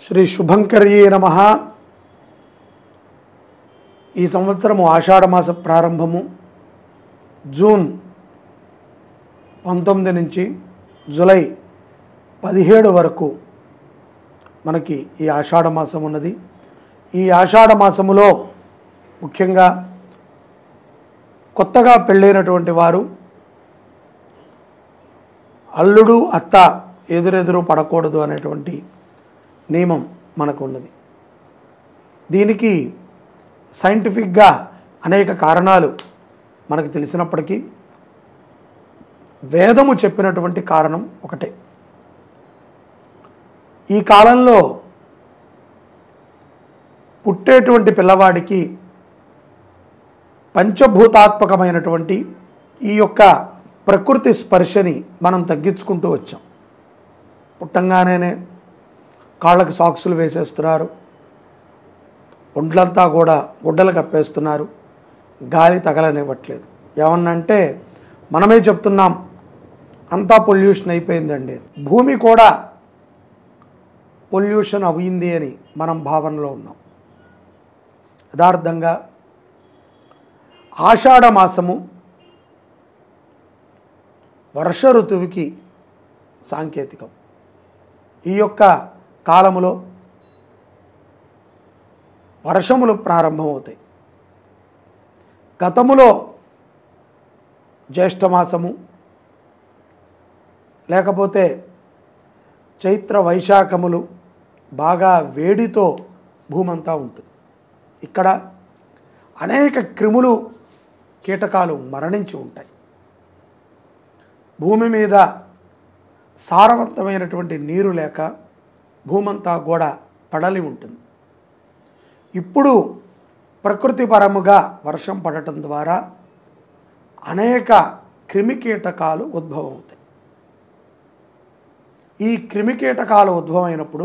శ్రీ శుభంకర్యే నమ ఈ సంవత్సరము ఆషాఢమాస ప్రారంభము జూన్ పంతొమ్మిది నుంచి జూలై పదిహేడు వరకు మనకి ఈ ఆషాఢ మాసం ఉన్నది ఈ ఆషాఢ మాసములో ముఖ్యంగా కొత్తగా పెళ్ళైనటువంటి వారు అల్లుడు అత్త ఎదురెదురు పడకూడదు అనేటువంటి నియమం మనకు ఉన్నది దీనికి సైంటిఫిక్గా అనేక కారణాలు మనకు తెలిసినప్పటికీ వేదము చెప్పినటువంటి కారణం ఒకటే ఈ కాలంలో పుట్టేటువంటి పిల్లవాడికి పంచభూతాత్మకమైనటువంటి ఈ యొక్క ప్రకృతి స్పర్శని మనం తగ్గించుకుంటూ వచ్చాం పుట్టంగానే కాళ్ళకి సాక్సులు వేసేస్తున్నారు ఒంట్లంతా కూడా గుడ్డలు కప్పేస్తున్నారు గాలి తగలనివ్వట్లేదు ఏమన్నంటే మనమే చెప్తున్నాం అంతా పొల్యూషన్ అయిపోయిందండి భూమి కూడా పొల్యూషన్ అయింది అని మనం భావనలో ఉన్నాం యథార్థంగా ఆషాఢ మాసము వర్ష ఋతువుకి సాంకేతికం ఈ యొక్క కాలములో వర్షములు ప్రారంభమవుతాయి గతములో జ్యేష్ఠమాసము లేకపోతే చైత్ర వైశాఖములు బాగా వేడితో భూమంతా ఉంటుంది ఇక్కడ అనేక క్రిములు కీటకాలు మరణించి ఉంటాయి భూమి మీద సారవంతమైనటువంటి నీరు లేక భూమంతా కూడా పడలి ఉంటుంది ఇప్పుడు ప్రకృతిపరముగా వర్షం పడటం ద్వారా అనేక క్రిమికీటకాలు ఉద్భవం అవుతాయి ఈ క్రిమికీటకాలు ఉద్భవమైనప్పుడు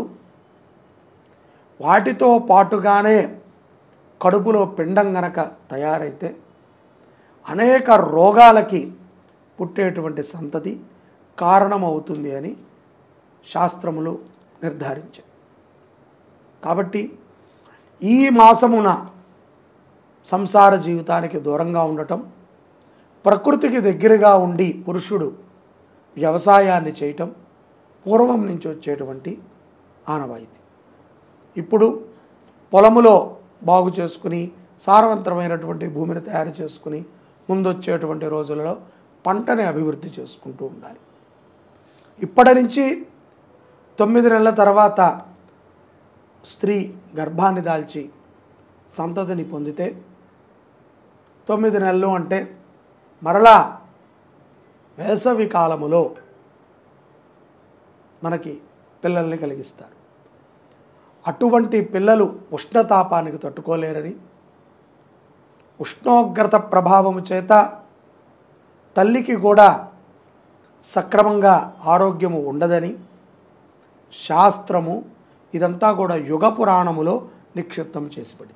వాటితో పాటుగానే కడుపులో పిండం గనక తయారైతే అనేక రోగాలకి పుట్టేటువంటి సంతతి కారణమవుతుంది అని శాస్త్రములు నిర్ధారించాయి కాబట్టి ఈ మాసమున సంసార జీవితానికి దూరంగా ఉండటం ప్రకృతికి దగ్గరగా ఉండి పురుషుడు వ్యవసాయాన్ని చేయటం పూర్వం నుంచి వచ్చేటువంటి ఆనవాయితీ ఇప్పుడు పొలములో బాగు చేసుకుని సారవంతమైనటువంటి భూమిని తయారు చేసుకుని ముందొచ్చేటువంటి రోజులలో పంటని అభివృద్ధి చేసుకుంటూ ఉండాలి ఇప్పటి నుంచి తొమ్మిది నెలల తర్వాత స్త్రీ గర్భాన్ని దాల్చి సంతతిని పొందితే తొమ్మిది నెలలు అంటే మరలా వేసవి కాలములో మనకి పిల్లల్ని కలిగిస్తారు అటువంటి పిల్లలు ఉష్ణతాపానికి తట్టుకోలేరని ఉష్ణోగ్రత ప్రభావము చేత తల్లికి కూడా సక్రమంగా ఆరోగ్యము ఉండదని శాస్త్రము ఇదంతా కూడా యుగ పురాణములో నిక్షిప్తం చేసిపడింది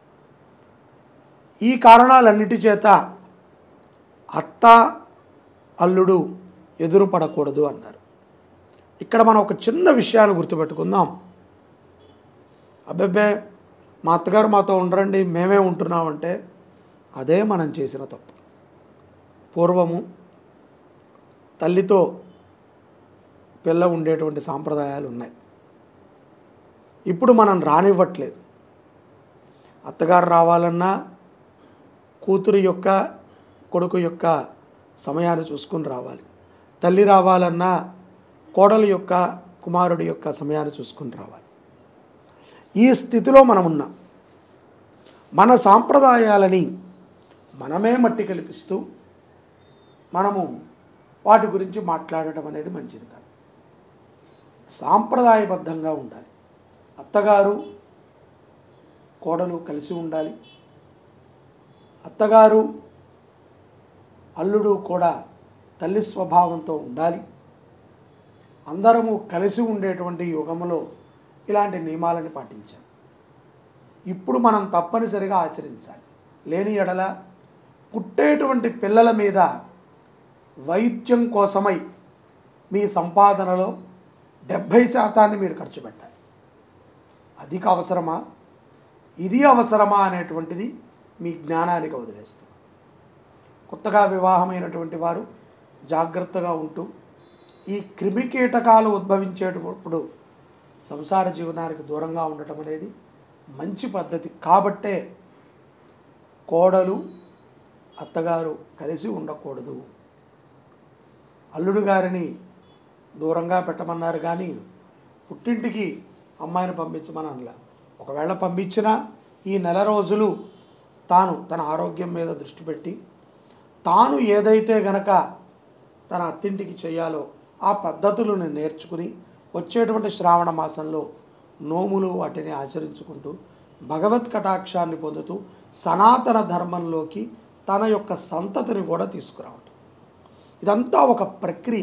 ఈ కారణాలన్నిటి చేత అత్త అల్లుడు ఎదురు పడకూడదు అన్నారు ఇక్కడ మనం ఒక చిన్న విషయాన్ని గుర్తుపెట్టుకుందాం అబ్బెబ్బే మా అత్తగారు మాతో ఉండరండి మేమే ఉంటున్నామంటే అదే మనం చేసిన తప్పు పూర్వము తల్లితో పిల్ల ఉండేటువంటి సాంప్రదాయాలు ఉన్నాయి ఇప్పుడు మనం రానివ్వట్లేదు అత్తగారు రావాలన్నా కూతురు యొక్క కొడుకు యొక్క సమయాన్ని చూసుకుని రావాలి తల్లి రావాలన్నా కోడలి యొక్క కుమారుడి యొక్క సమయాన్ని చూసుకుని రావాలి ఈ స్థితిలో మనం ఉన్నాం మన సాంప్రదాయాలని మనమే మట్టి కల్పిస్తూ మనము వాటి గురించి మాట్లాడటం అనేది మంచిది కాదు సాంప్రదాయబద్ధంగా ఉండాలి అత్తగారు కోడలు కలిసి ఉండాలి అత్తగారు అల్లుడు కూడా తల్లి స్వభావంతో ఉండాలి అందరము కలిసి ఉండేటువంటి యుగములో ఇలాంటి నియమాలను పాటించాలి ఇప్పుడు మనం తప్పనిసరిగా ఆచరించాలి లేని ఎడల పుట్టేటువంటి పిల్లల మీద వైద్యం కోసమై మీ సంపాదనలో డెబ్భై శాతాన్ని మీరు ఖర్చు పెట్టాలి అధిక అవసరమా ఇది అవసరమా అనేటువంటిది మీ జ్ఞానానికి వదిలేస్తాం కొత్తగా వివాహమైనటువంటి వారు జాగ్రత్తగా ఉంటూ ఈ క్రిమి కీటకాలు ఉద్భవించేటప్పుడు సంసార జీవనానికి దూరంగా ఉండటం అనేది మంచి పద్ధతి కాబట్టే కోడలు అత్తగారు కలిసి ఉండకూడదు అల్లుడు గారిని దూరంగా పెట్టమన్నారు కానీ పుట్టింటికి అమ్మాయిని పంపించమని అనలా ఒకవేళ పంపించినా ఈ నెల రోజులు తాను తన ఆరోగ్యం మీద దృష్టి పెట్టి తాను ఏదైతే గనక తన అత్తింటికి చేయాలో ఆ పద్ధతులను నేర్చుకుని వచ్చేటువంటి శ్రావణ మాసంలో నోములు వాటిని ఆచరించుకుంటూ భగవత్ కటాక్షాన్ని పొందుతూ సనాతన ధర్మంలోకి తన యొక్క సంతతిని కూడా తీసుకురావటం ఇదంతా ఒక ప్రక్రియ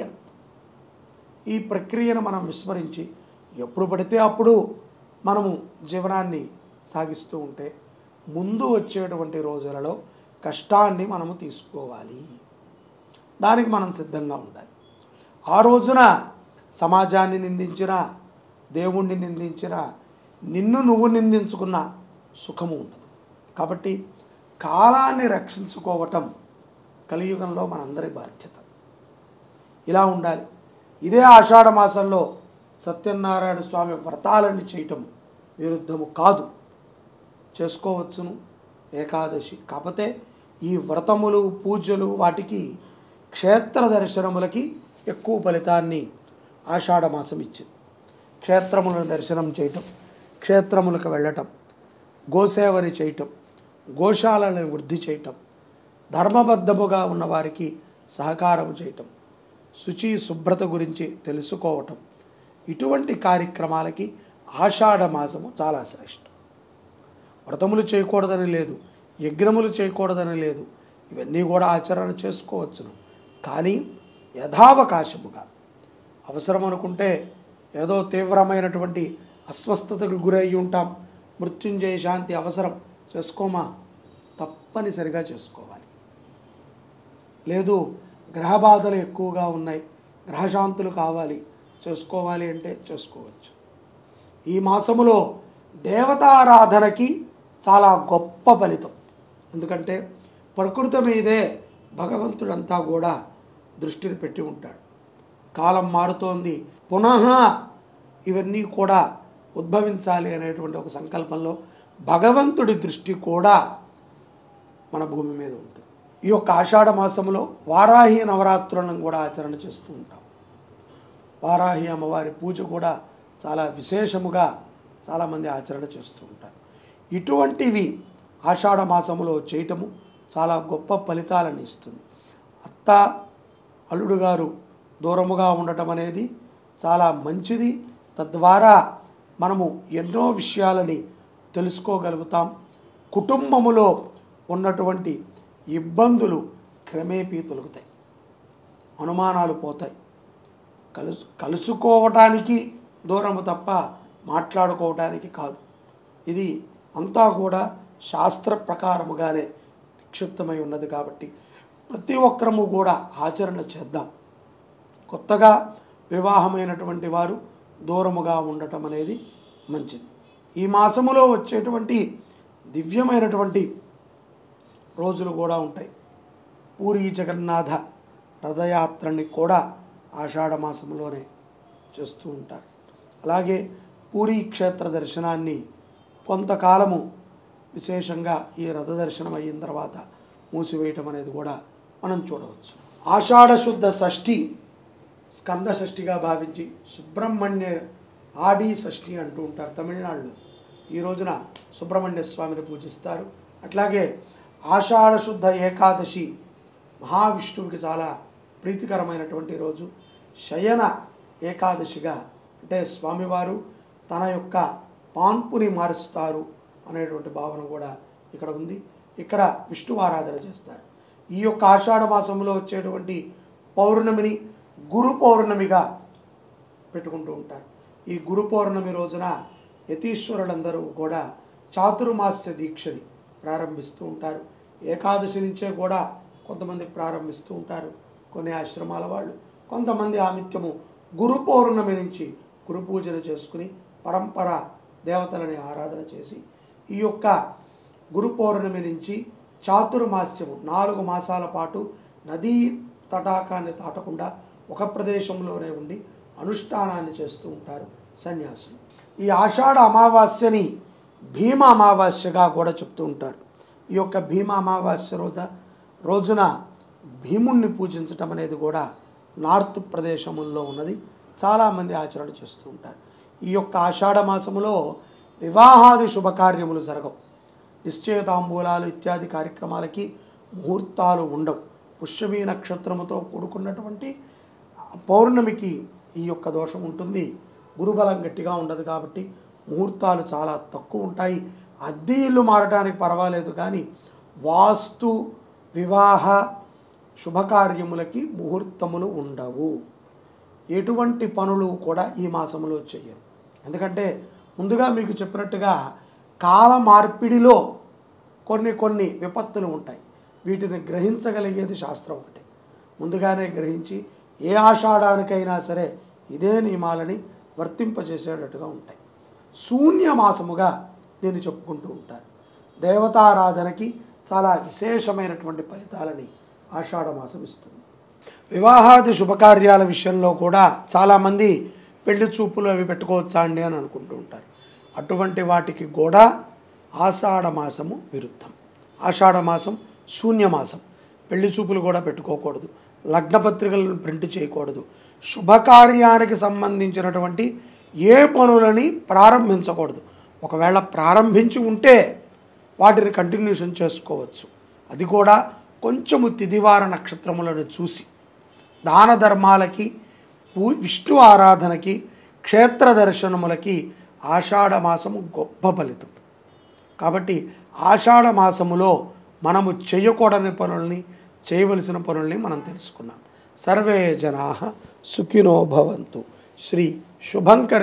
ఈ ప్రక్రియను మనం విస్మరించి ఎప్పుడు పడితే అప్పుడు మనము జీవనాన్ని సాగిస్తూ ఉంటే ముందు వచ్చేటువంటి రోజులలో కష్టాన్ని మనము తీసుకోవాలి దానికి మనం సిద్ధంగా ఉండాలి ఆ రోజున సమాజాన్ని నిందించిన దేవుణ్ణి నిందించిన నిన్ను నువ్వు నిందించుకున్న సుఖము ఉండదు కాబట్టి కాలాన్ని రక్షించుకోవటం కలియుగంలో మనందరి బాధ్యత ఇలా ఉండాలి ఇదే ఆషాఢ మాసంలో సత్యనారాయణ స్వామి వ్రతాలన్నీ చేయటం విరుద్ధము కాదు చేసుకోవచ్చును ఏకాదశి కాకపోతే ఈ వ్రతములు పూజలు వాటికి క్షేత్ర దర్శనములకి ఎక్కువ ఫలితాన్ని ఆషాఢ మాసం ఇచ్చింది క్షేత్రములను దర్శనం చేయటం క్షేత్రములకు వెళ్ళటం గోసేవని చేయటం గోశాలను వృద్ధి చేయటం ధర్మబద్ధముగా ఉన్న వారికి సహకారం చేయటం శుచి శుభ్రత గురించి తెలుసుకోవటం ఇటువంటి కార్యక్రమాలకి ఆషాఢ మాసము చాలా శ్రేష్టం వ్రతములు చేయకూడదని లేదు యజ్ఞములు చేయకూడదని లేదు ఇవన్నీ కూడా ఆచరణ చేసుకోవచ్చును కానీ యథావకాశముగా అవసరం అనుకుంటే ఏదో తీవ్రమైనటువంటి అస్వస్థతకు గురయ్యి ఉంటాం మృత్యుంజయ శాంతి అవసరం చేసుకోమా తప్పనిసరిగా చేసుకోవాలి లేదు గ్రహ బాధలు ఎక్కువగా ఉన్నాయి గ్రహశాంతులు కావాలి చేసుకోవాలి అంటే చేసుకోవచ్చు ఈ మాసములో దేవతారాధనకి చాలా గొప్ప ఫలితం ఎందుకంటే ప్రకృతి మీదే భగవంతుడంతా కూడా దృష్టిని పెట్టి ఉంటాడు కాలం మారుతోంది పునః ఇవన్నీ కూడా ఉద్భవించాలి అనేటువంటి ఒక సంకల్పంలో భగవంతుడి దృష్టి కూడా మన భూమి మీద ఉంటుంది ఈ యొక్క ఆషాఢ మాసంలో వారాహి నవరాత్రులను కూడా ఆచరణ చేస్తూ ఉంటాం వారాహి అమ్మవారి పూజ కూడా చాలా విశేషముగా చాలామంది ఆచరణ చేస్తూ ఉంటారు ఇటువంటివి ఆషాఢ మాసంలో చేయటము చాలా గొప్ప ఫలితాలను ఇస్తుంది అత్త అల్లుడు గారు దూరముగా ఉండటం అనేది చాలా మంచిది తద్వారా మనము ఎన్నో విషయాలని తెలుసుకోగలుగుతాం కుటుంబములో ఉన్నటువంటి ఇబ్బందులు క్రమేపీ తొలుగుతాయి అనుమానాలు పోతాయి కలుసు కలుసుకోవటానికి దూరము తప్ప మాట్లాడుకోవటానికి కాదు ఇది అంతా కూడా శాస్త్ర ప్రకారముగానే నిక్షిప్తమై ఉన్నది కాబట్టి ప్రతి ఒక్కరము కూడా ఆచరణ చేద్దాం కొత్తగా వివాహమైనటువంటి వారు దూరముగా ఉండటం అనేది మంచిది ఈ మాసములో వచ్చేటువంటి దివ్యమైనటువంటి రోజులు కూడా ఉంటాయి పూరి జగన్నాథ రథయాత్రని కూడా ఆషాఢ మాసంలోనే చేస్తూ ఉంటారు అలాగే పూరి క్షేత్ర దర్శనాన్ని కొంతకాలము విశేషంగా ఈ రథ దర్శనం అయిన తర్వాత మూసివేయటం అనేది కూడా మనం చూడవచ్చు ఆషాఢ శుద్ధ షష్ఠి స్కంద షష్ఠిగా భావించి సుబ్రహ్మణ్య ఆడి షష్ఠి అంటూ ఉంటారు తమిళనాడులో ఈ రోజున సుబ్రహ్మణ్య స్వామిని పూజిస్తారు అట్లాగే ఆషాఢ శుద్ధ ఏకాదశి మహావిష్ణువుకి చాలా ప్రీతికరమైనటువంటి రోజు శయన ఏకాదశిగా అంటే స్వామివారు తన యొక్క పాన్పుని మారుస్తారు అనేటువంటి భావన కూడా ఇక్కడ ఉంది ఇక్కడ విష్ణు ఆరాధన చేస్తారు ఈ యొక్క ఆషాఢ మాసంలో వచ్చేటువంటి పౌర్ణమిని గురు పౌర్ణమిగా పెట్టుకుంటూ ఉంటారు ఈ గురు పౌర్ణమి రోజున యతీశ్వరులందరూ కూడా చాతుర్మాస్య దీక్షని ప్రారంభిస్తూ ఉంటారు ఏకాదశి నుంచే కూడా కొంతమంది ప్రారంభిస్తూ ఉంటారు కొన్ని ఆశ్రమాల వాళ్ళు కొంతమంది ఆమిత్యము గురు పౌర్ణమి నుంచి గురు పూజలు చేసుకుని పరంపర దేవతలని ఆరాధన చేసి ఈ యొక్క గురు పౌర్ణమి నుంచి చాతుర్మాస్యము నాలుగు మాసాల పాటు నదీ తటాకాన్ని దాటకుండా ఒక ప్రదేశంలోనే ఉండి అనుష్ఠానాన్ని చేస్తూ ఉంటారు సన్యాసులు ఈ ఆషాఢ అమావాస్యని భీమ అమావాస్యగా కూడా చెప్తూ ఉంటారు ఈ యొక్క భీమ అమావాస్య రోజు రోజున భీముణ్ణి పూజించటం అనేది కూడా నార్త్ ప్రదేశముల్లో ఉన్నది చాలామంది ఆచరణ చేస్తూ ఉంటారు ఈ యొక్క ఆషాఢ మాసములో వివాహాది శుభకార్యములు జరగవు నిశ్చయతాంబూలాలు ఇత్యాది కార్యక్రమాలకి ముహూర్తాలు ఉండవు పుష్యమీ నక్షత్రముతో కూడుకున్నటువంటి పౌర్ణమికి ఈ యొక్క దోషం ఉంటుంది గురుబలం గట్టిగా ఉండదు కాబట్టి ముహూర్తాలు చాలా తక్కువ ఉంటాయి అద్దె ఇల్లు మారటానికి పర్వాలేదు కానీ వాస్తు వివాహ శుభకార్యములకి ముహూర్తములు ఉండవు ఎటువంటి పనులు కూడా ఈ మాసంలో చేయరు ఎందుకంటే ముందుగా మీకు చెప్పినట్టుగా కాల మార్పిడిలో కొన్ని కొన్ని విపత్తులు ఉంటాయి వీటిని గ్రహించగలిగేది శాస్త్రం ఒకటి ముందుగానే గ్రహించి ఏ ఆషాఢానికైనా సరే ఇదే నియమాలని వర్తింపజేసేటట్టుగా ఉంటాయి శూన్యమాసముగా దీన్ని చెప్పుకుంటూ ఉంటారు దేవతారాధనకి చాలా విశేషమైనటువంటి ఫలితాలని ఆషాఢ మాసం ఇస్తుంది వివాహాది శుభకార్యాల విషయంలో కూడా చాలామంది పెళ్లి చూపులు అవి పెట్టుకోవచ్చా అండి అని అనుకుంటూ ఉంటారు అటువంటి వాటికి కూడా ఆషాఢ మాసము విరుద్ధం ఆషాఢ మాసం శూన్యమాసం పెళ్లి చూపులు కూడా పెట్టుకోకూడదు లగ్న పత్రికలను ప్రింట్ చేయకూడదు శుభకార్యానికి సంబంధించినటువంటి ఏ పనులని ప్రారంభించకూడదు ఒకవేళ ప్రారంభించి ఉంటే వాటిని కంటిన్యూషన్ చేసుకోవచ్చు అది కూడా కొంచెము తిదివార నక్షత్రములను చూసి దాన ధర్మాలకి పూ విష్ణు ఆరాధనకి క్షేత్ర దర్శనములకి ఆషాఢ మాసము గొప్ప ఫలితం కాబట్టి ఆషాఢ మాసములో మనము చేయకూడని పనుల్ని చేయవలసిన పనుల్ని మనం తెలుసుకున్నాం సర్వే జనా సుఖినో భవంతు శ్రీ శుభంకరి